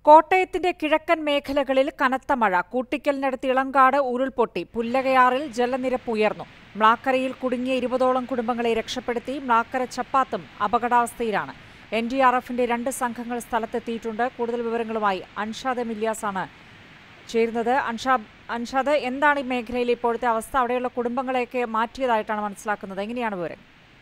കോട്ടയത്തിന്റെ കിഴക്കൻ മേഖലകളിൽ കനത്ത മഴ കൂട്ടിക്കലിനടുത്ത് ഇളങ്കാട് ഉരുൾപൊട്ടി പുല്ലകയാറിൽ ജലനിരപ്പ് ഉയർന്നു മ്ലാക്കരയിൽ കുടുങ്ങിയ ഇരുപതോളം കുടുംബങ്ങളെ രക്ഷപ്പെടുത്തി മ്ലാക്കര ചപ്പാത്തും അപകടാവസ്ഥയിലാണ് എൻ ഡി ആർ എഫിന്റെ രണ്ട് സംഘങ്ങൾ സ്ഥലത്തെത്തിയിട്ടുണ്ട് കൂടുതൽ വിവരങ്ങളുമായി അൻഷാദ് മില്യാസാണ് ചേരുന്നത് അൻഷാദ് അൻഷാദ് എന്താണ് ഈ മേഖലയിലെ ഇപ്പോഴത്തെ അവസ്ഥ അവിടെയുള്ള കുടുംബങ്ങളെയൊക്കെ മാറ്റിയതായിട്ടാണ് മനസ്സിലാക്കുന്നത് എങ്ങനെയാണ് വിവരം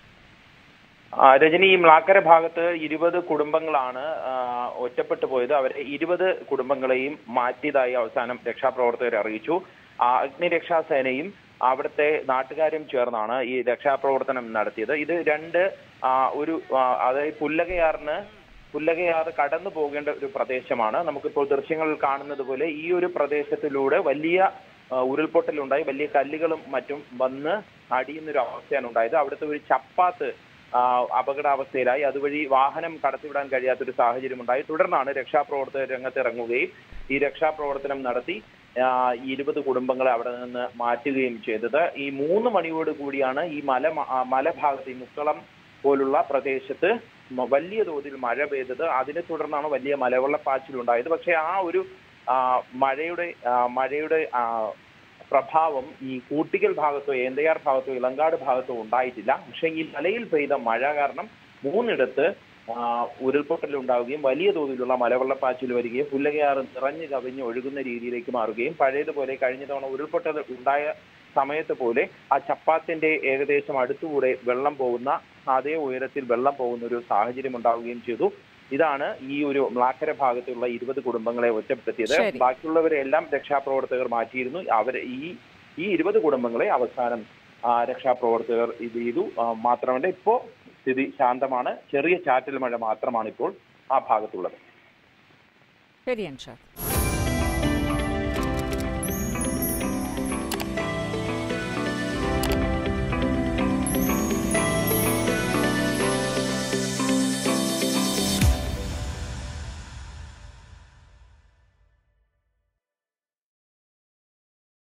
ആ, രജനി ഈ മ്ലാക്കര ഭാഗത്ത് ഇരുപത് കുടുംബങ്ങളാണ് ആ, ഒറ്റപ്പെട്ടു പോയത് അവരെ ഇരുപത് കുടുംബങ്ങളെയും മാറ്റിയതായി അവസാനം രക്ഷാപ്രവർത്തകർ അറിയിച്ചു ആ, അഗ്നിരക്ഷാസേനയും അവിടുത്തെ നാട്ടുകാരും ചേർന്നാണ് ഈ രക്ഷാപ്രവർത്തനം നടത്തിയത് ഇത് രണ്ട് ആ, ഒരു ആ, അതായത് പുല്ലകയാറിന് പുല്ലകയാറ് കടന്നു പോകേണ്ട ഒരു പ്രദേശമാണ് നമുക്കിപ്പോൾ ദൃശ്യങ്ങളിൽ കാണുന്നത് പോലെ ഈ ഒരു പ്രദേശത്തിലൂടെ വലിയ ആ, ഉരുൾപൊട്ടലുണ്ടായി വലിയ കല്ലുകളും മറ്റും വന്ന് അടിയുന്നൊരു അവസ്ഥയാണ് ഉണ്ടായത് അവിടുത്തെ ഒരു ചപ്പാത്ത് ആ, അപകടാവസ്ഥയിലായി അതുവഴി വാഹനം കടത്തിവിടാൻ കഴിയാത്തൊരു സാഹചര്യം ഉണ്ടായി തുടർന്നാണ് രക്ഷാപ്രവർത്തകർ രംഗത്തിറങ്ങുകയും ഈ രക്ഷാപ്രവർത്തനം നടത്തി ആ, ഈ ഇരുപത് കുടുംബങ്ങളെ അവിടെ നിന്ന് മാറ്റുകയും ചെയ്തത് ഈ മൂന്ന് മണിയോട് കൂടിയാണ് ഈ മല ആ, മലഭാഗത്ത് ഈ മുക്കളം പോലുള്ള പ്രദേശത്ത് മ- വലിയ തോതിൽ മഴ പെയ്തത് അതിനെ തുടർന്നാണ് വലിയ മലവെള്ളപ്പാച്ചിലുണ്ടായത് പക്ഷേ ആ ഒരു ആ, മഴയുടെ ആ, മഴയുടെ ആ, പ്രഭാവം ഈ കൂട്ടിക്കൽ ഭാഗത്തോ ഏന്തയാർ ഭാഗത്തോ ഇളങ്കാട് ഭാഗത്തോ ഉണ്ടായിട്ടില്ല പക്ഷേ ഈ മലയിൽ പെയ്ത മഴ കാരണം മൂന്നിടത്ത് ആ, ഉരുൾപൊട്ടൽ ഉണ്ടാവുകയും വലിയ തോതിലുള്ള മലവെള്ളപ്പാച്ചിൽ വരികയും പുല്ലകയാറ് നിറഞ്ഞു കവിഞ്ഞ് ഒഴുകുന്ന രീതിയിലേക്ക് മാറുകയും പഴയതുപോലെ കഴിഞ്ഞ തവണ ഉരുൾപൊട്ടൽ ഉണ്ടായ സമയത്ത് പോലെ ആ ചപ്പാത്തിന്റെ ഏകദേശം അടുത്തുകൂടെ വെള്ളം പോകുന്ന അതേ ഉയരത്തിൽ വെള്ളം പോകുന്ന ഒരു സാഹചര്യം ഉണ്ടാവുകയും ചെയ്തു ഇതാണ് ഈ ഒരു മ്ലാക്കര ഭാഗത്തുള്ള ഇരുപത് കുടുംബങ്ങളെ ഒറ്റപ്പെടുത്തിയത് ശരി. ബാക്കിയുള്ളവരെ എല്ലാം രക്ഷാപ്രവർത്തകർ മാറ്റിയിരുന്നു അവരെ ഈ ഈ ഇരുപത് കുടുംബങ്ങളെ അവസാനം ആ, രക്ഷാപ്രവർത്തകർ ഇത് ചെയ്തു ആ, മാത്രമല്ല ഇപ്പോ സ്ഥിതി ശാന്തമാണ് ചെറിയ ചാറ്റൽ മഴ മാത്രമാണ് ഇപ്പോൾ ആ ഭാഗത്തുള്ളത് ശരി അൻഷാദ്